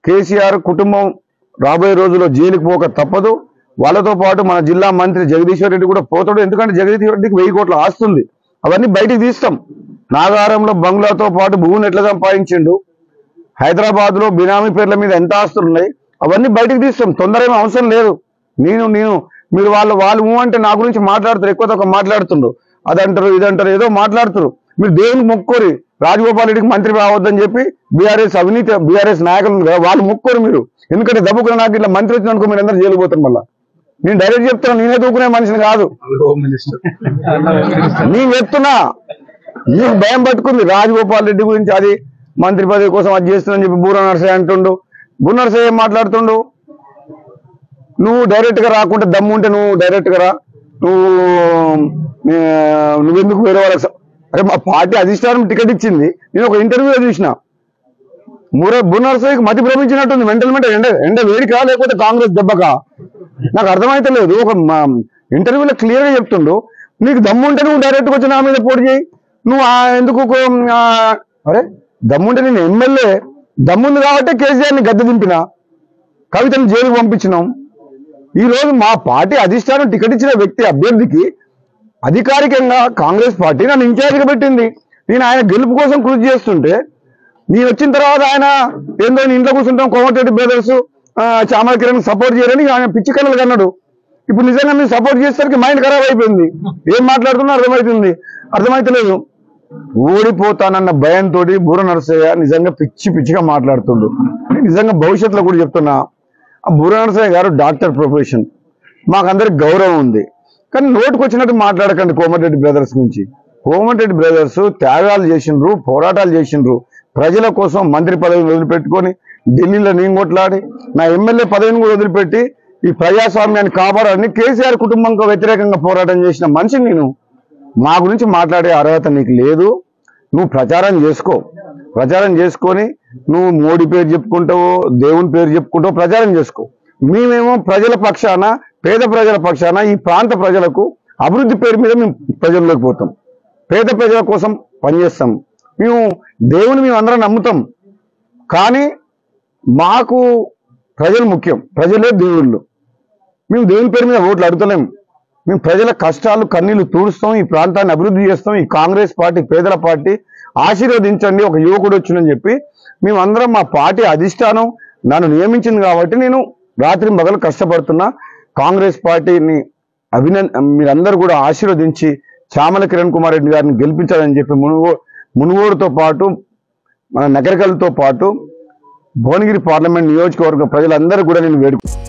కేసీఆర్ కుటుంబం రాబోయే రోజుల్లో జైలుకు పోక తప్పదు వాళ్ళతో పాటు మన జిల్లా మంత్రి జగదీశ్వర్ రెడ్డి కూడా పోతాడు ఎందుకంటే జగదీశ్వర్ రెడ్డికి వెయ్యి కోట్ల ఆస్తుంది అవన్నీ బయటికి తీస్తాం నాగారంలో బంగ్లాతో పాటు భూమిని ఎట్లా సంపాదించిండు హైదరాబాద్ లో బినామీ పేర్ల మీద ఎంత ఆస్తులు ఉన్నాయి అవన్నీ బయటికి తీస్తాం తొందర ఏమీ అవసరం లేదు నేను నేను మీరు వాళ్ళు వాళ్ళు ఊ అంటే నా గురించి మాట్లాడుతారు ఎక్కువ తక్కువ మాట్లాడుతుండ్రు అదంటారు ఇదంటారు ఏదో మాట్లాడుతారు మీరు దేవునికి మొక్కోరి రాజగోపాల్ రెడ్డికి మంత్రి రావద్దని చెప్పి బీఆర్ఎస్ అవినీతి బీఆర్ఎస్ నాయకులు ఉన్నారు కదా, వాళ్ళు మొక్కోరు మీరు ఎందుకంటే దబ్బుకున్న నాకు ఇట్లా మంత్రి వచ్చినందుకు మీరు అందరూ జైలు పోతారు మళ్ళా నేను డైరెక్ట్ చెప్తాను నేనే దూకునే మనిషిని కాదు హోమ్ మినిస్టర్ నేను చెప్తున్నా నీకు భయం పట్టుకుంది రాజగోపాల్ రెడ్డి గురించి అది మంత్రి పదవి కోసం అది చేస్తుందని చెప్పి బూర నర్సయ్య అంటుండు బూర నర్సయ్య ఏం మాట్లాడుతుండు నువ్వు డైరెక్ట్ గా రాకుంటే దమ్ము ఉంటే నువ్వు డైరెక్ట్ గా రా నువ్వు ఆ, నువ్వెందుకు వేరే వాళ్ళకి స- అరే మా పార్టీ అధిష్టానం టికెట్ ఇచ్చింది నేను ఒక ఇంటర్వ్యూలో చూసిన ముర బున్నర్సయ్యకి మతి భ్రమించినట్టుంది మెంటల్ మెంటల్ ఎండ ఎండ వేడికా లేకపోతే కాంగ్రెస్ దెబ్బకా నాకు అర్థమైతే లేదు ఒక ఇంటర్వ్యూలో క్లియర్ గా చెప్తుండు నీకు దమ్ముంటే నువ్వు డైరెక్ట్ వచ్చి నా మీద పోటీ చేయి నువ్వు ఆ ఎందుకు కో- ఆ, అరే దమ్ముంటే నేను ఎమ్మెల్యే దమ్ముంది కాబట్టి కేసీఆర్ ని గద్దె దింపిన కవితను జైలుకు పంపించినాం ఈ రోజు మా పార్టీ అధిష్టానం టికెట్ ఇచ్చిన వ్యక్తి అభ్యర్థికి అధికారికంగా కాంగ్రెస్ పార్టీ నన్ను ఇన్ఛార్జిగా పెట్టింది నేను ఆయన గెలుపు కోసం కృషి చేస్తుంటే నేను వచ్చిన తర్వాత ఆయన ఏందో నేను ఇంట్లో కూర్చుంటాం కోమటిరెడ్డి బ్రదర్స్ చామల కిరణ్ సపోర్ట్ చేయరని ఆయన పిచ్చి కళలు కన్నాడు ఇప్పుడు నిజంగా మీరు సపోర్ట్ చేసేసరికి మైండ్ ఖరాబ్ అయిపోయింది ఏం మాట్లాడుతున్నా అర్థమవుతుంది అర్థమైతలేదు ఓడిపోతానన్న భయంతో బూర నరసయ్య నిజంగా పిచ్చి పిచ్చిగా మాట్లాడుతుండు నేను నిజంగా భవిష్యత్తులో కూడా చెప్తున్నా ఆ బూర నరసయ్య గారు డాక్టర్ ప్రొఫెషన్ మాకందరికి గౌరవం ఉంది కానీ నోటుకు వచ్చినట్టు మాట్లాడకండి కోమటిరెడ్డి బ్రదర్స్ గురించి కోమటిరెడ్డి బ్రదర్స్ త్యాగాలు చేసిండ్రు పోరాటాలు చేసిండ్రు ప్రజల కోసం మంత్రి పదవిని వదిలిపెట్టుకొని ఢిల్లీలో నేను కొట్లాడి నా ఎమ్మెల్యే పదవిని కూడా వదిలిపెట్టి ఈ ప్రజాస్వామ్యాన్ని కాపాడాలని కేసీఆర్ కుటుంబంకు వ్యతిరేకంగా పోరాటం చేసిన మనిషిని నేను మా గురించి మాట్లాడే అర్హత నీకు లేదు నువ్వు ప్రచారం చేసుకో ప్రచారం చేసుకొని నువ్వు మోడీ పేరు చెప్పుకుంటావో దేవుని పేరు చెప్పుకుంటావో ప్రచారం చేసుకో మేమేమో ప్రజల పక్షాన పేద ప్రజల పక్షాన ఈ ప్రాంత ప్రజలకు అభివృద్ధి పేరు మీద మేము ప్రజల్లోకి పోతాం పేద ప్రజల కోసం పనిచేస్తాం మేము దేవుని మేము అందరం నమ్ముతాం కానీ మాకు ప్రజలు ముఖ్యం ప్రజలే దేవుళ్ళు మేము దేవుని పేరు మీద ఓట్లు అడుగుతలేం మేము ప్రజల కష్టాలు కన్నీళ్లు తూడుస్తాం ఈ ప్రాంతాన్ని అభివృద్ధి చేస్తాం ఈ కాంగ్రెస్ పార్టీ పేదల పార్టీ ఆశీర్వదించండి ఒక యువకుడు వచ్చిందని చెప్పి మేమందరం మా పార్టీ అధిష్టానం నన్ను నియమించింది కాబట్టి నేను రాత్రి మగలు కష్టపడుతున్నా కాంగ్రెస్ పార్టీని అభినంద మీరందరూ కూడా ఆశీర్వదించి చామల కిరణ్ కుమార్ రెడ్డి గారిని గెలిపించాలని చెప్పి మునుగో మునుగోడుతో పాటు మన నగరికలతో పాటు భువనగిరి పార్లమెంట్ నియోజకవర్గ ప్రజలందరూ కూడా నేను వేడుకు